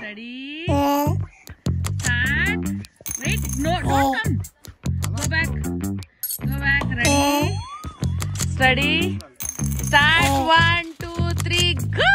Ready? Start. Wait, no, don't come. Go back. Go back. Ready? Steady. Start. One, two, three, go.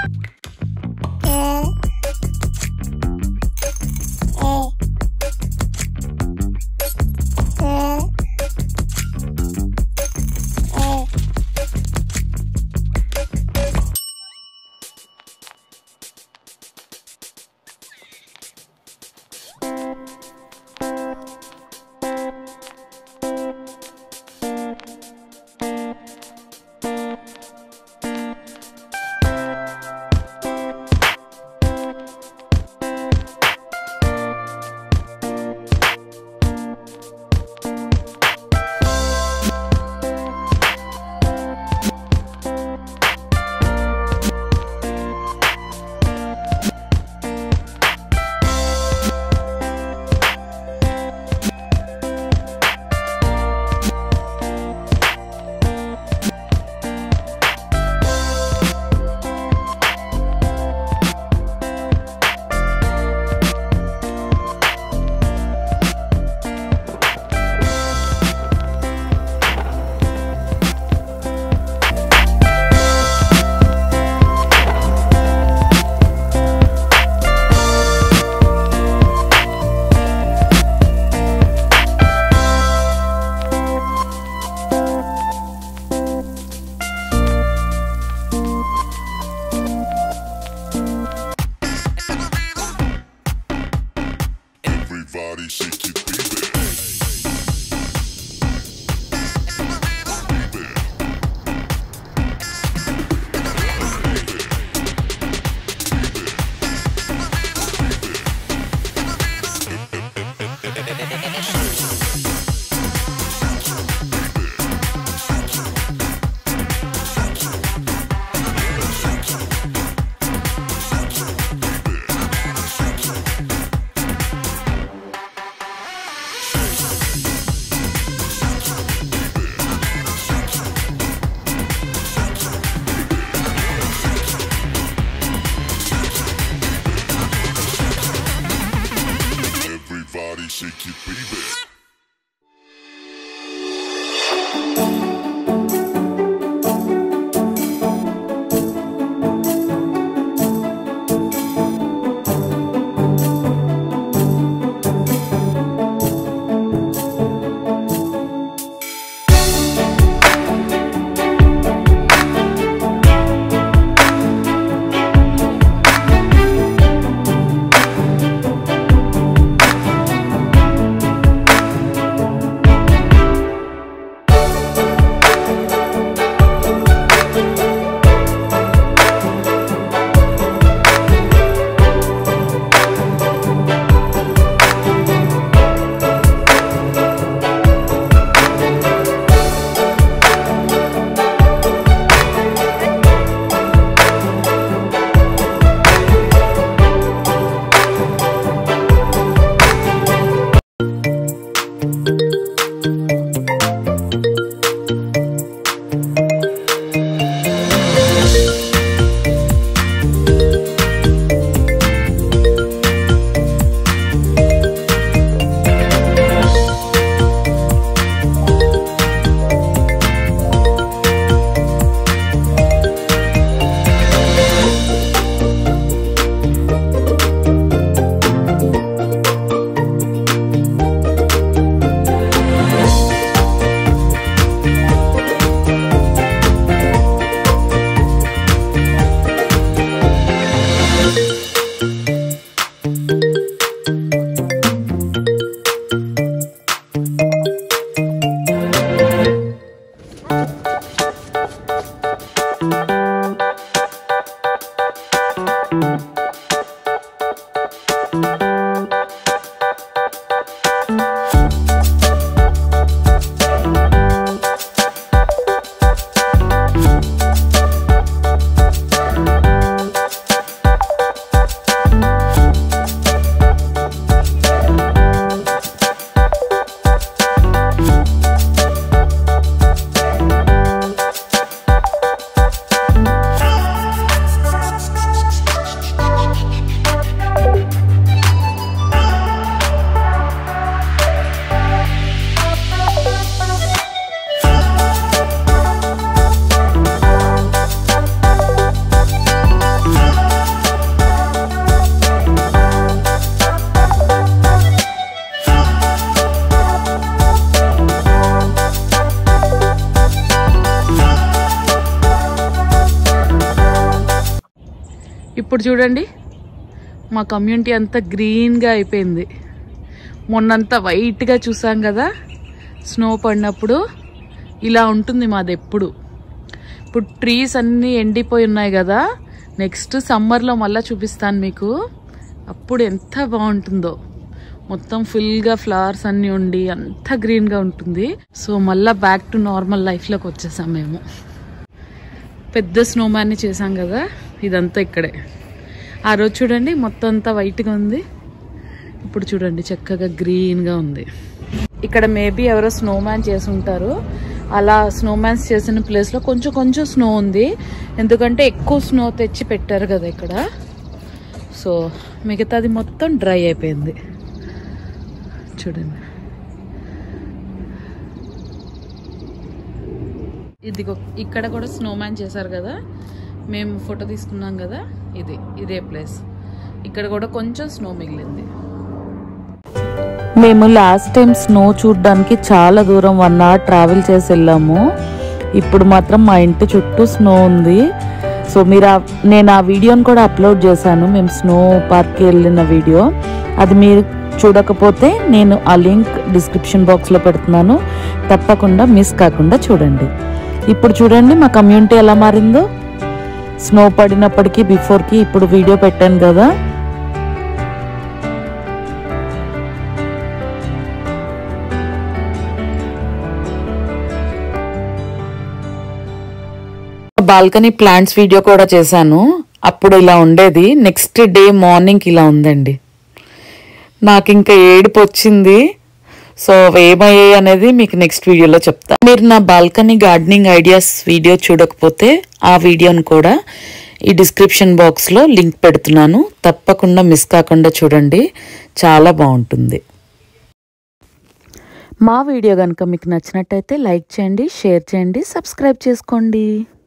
ఇప్పుడు చూడండి మా community అంతా గ్రీన్గా అయిపోయింది మొన్నంతా వైట్గా చూసాం కదా స్నో పడినప్పుడు ఇలా ఉంటుంది మాది ఎప్పుడు ఇప్పుడు ట్రీస్ అన్నీ ఎండిపోయి ఉన్నాయి కదా నెక్స్ట్ సమ్మర్లో మళ్ళీ చూపిస్తాను మీకు అప్పుడు ఎంత బాగుంటుందో మొత్తం ఫుల్గా ఫ్లవర్స్ అన్నీ ఉండి అంత గ్రీన్గా ఉంటుంది సో మళ్ళీ బ్యాక్ టు నార్మల్ లైఫ్లోకి వచ్చేసాం మేము పెద్ద స్నోమ్యాన్ని చేసాం కదా ఇదంతా ఇక్కడే ఆ రోజు చూడండి మొత్తం అంతా వైట్గా ఉంది ఇప్పుడు చూడండి చక్కగా గ్రీన్గా ఉంది ఇక్కడ మేబీ ఎవరో స్నోమ్యాన్ చేసి ఉంటారు అలా స్నోమ్యాన్స్ చేసిన ప్లేస్లో కొంచెం కొంచెం స్నో ఉంది ఎందుకంటే ఎక్కువ స్నో తెచ్చి పెట్టారు కదా ఇక్కడ సో మిగతాది మొత్తం డ్రై అయిపోయింది చూడండి ఇదిగో ఇక్కడ కూడా స్నోమ్యాన్ చేశారు కదా మేము ఫోటో తీసుకున్నాం కదా ఇది ఇదే ప్లేస్ ఇక్కడ కూడా కొంచెం స్నో మిగిలింది మేము లాస్ట్ టైం స్నో చూడడానికి చాలా దూరం వన్ అవర్ ట్రావెల్ చేసి వెళ్ళాము ఇప్పుడు మాత్రం మా ఇంటి చుట్టూ స్నో ఉంది సో మీరు ఆ- నేను ఆ వీడియోని కూడా అప్లోడ్ చేశాను మేము స్నో పార్క్కి వెళ్ళిన వీడియో అది మీరు చూడకపోతే నేను ఆ లింక్ డిస్క్రిప్షన్ బాక్స్లో పెడుతున్నాను తప్పకుండా మిస్ కాకుండా చూడండి ఇప్పుడు చూడండి మా కమ్యూనిటీ ఎలా మారిందో స్నో పడినప్పటికీ బిఫోర్కి ఇప్పుడు వీడియో పెట్టాను కదా బాల్కనీ ప్లాంట్స్ వీడియో కూడా చేశాను అప్పుడు ఇలా ఉండేది నెక్స్ట్ డే మార్నింగ్ ఇలా ఉందండి నాకు ఇంకా ఏడుపు వచ్చింది సో ఏమయ్యాయి అనేది మీకు నెక్స్ట్ వీడియోలో చెప్తా మీరు నా బాల్కనీ గార్డెనింగ్ ఐడియాస్ వీడియో చూడకపోతే ఆ వీడియోని కూడా ఈ డిస్క్రిప్షన్ బాక్స్లో లింక్ పెడుతున్నాను తప్పకుండా మిస్ కాకుండా చూడండి చాలా బాగుంటుంది మా వీడియో కనుక మీకు నచ్చినట్టయితే లైక్ చేయండి షేర్ చేయండి సబ్స్క్రైబ్ చేసుకోండి